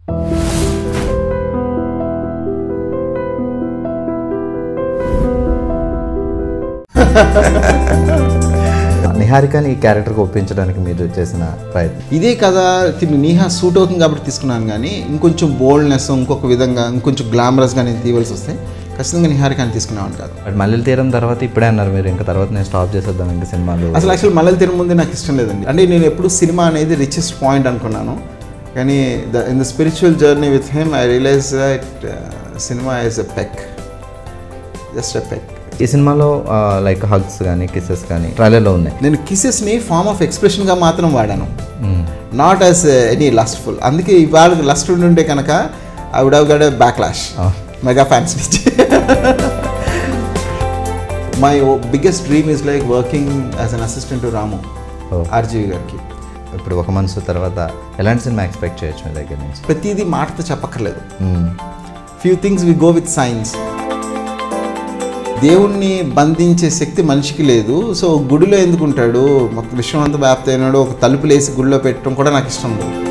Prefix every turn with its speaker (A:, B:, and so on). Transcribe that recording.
A: నిహారికని ఈ క్యారెక్టర్కి ఒప్పించడానికి మీరు చేసిన ప్రయత్నం
B: ఇదే కథ తిని నీహా సూట్ అవుతుంది కాబట్టి తీసుకున్నాను కానీ ఇంకొంచెం బోల్డ్నెస్ ఇంకొక విధంగా ఇంకొంచెం గ్లామరస్గా నేను తీయవలసి వస్తే ఖచ్చితంగా నిహారికాని తీసుకున్నాను కాదు
A: బట్ మళ్ళీ తీరం తర్వాత ఇప్పుడే అన్నారు మీరు ఇంకా తర్వాత నేను స్టాప్ చేసేద్దాం ఇంకా సినిమాలు
B: అసలు యాక్చువల్ మల్లెలు తిన ముందే నాకు ఇష్టం లేదండి అంటే నేను ఎప్పుడు సినిమా అనేది రిచెస్ట్ పాయింట్ అనుకున్నాను కానీ the in the spiritual journey with him I realise that cinema is a peck just a peck
A: ఈ సినిమాలో లైక్ హగ్స్ కానీ కిసెస్ కానీ ట్రైలర్లో ఉన్నాయి
B: నేను కిసెస్ని ఫార్మ్ ఆఫ్ ఎక్స్ప్రెషన్గా మాత్రం వాడాను
A: hmm.
B: Not as any lustful అందుకే ఇవాళ లస్ట్ ఉంటే కనుక I would have got backlash
A: Oh.
B: Mega fans నుంచి my biggest dream is like working as an assistant to Ramu
A: Oh.
B: RGV గారికి
A: ఇప్పుడు ఒక మనసు తర్వాత ఎలాంటి సినిమా ఎక్స్పెక్ట్ చేయొచ్చు మీ దగ్గర నుంచి
B: ప్రతిదీ మాటతో చెప్పక్కర్లేదు
A: hmm.
B: Few things we go with science దేవుణ్ణి బంధించే శక్తి మనిషికి లేదు సో గుడిలో ఎందుకు ఉంటాడు మొత్తం విశ్వం అంతా వ్యాప్తి అయినాడు ఒక తలుపులేసి గుడిలో పెట్టడం కూడా నాకు ఇష్టం లేదు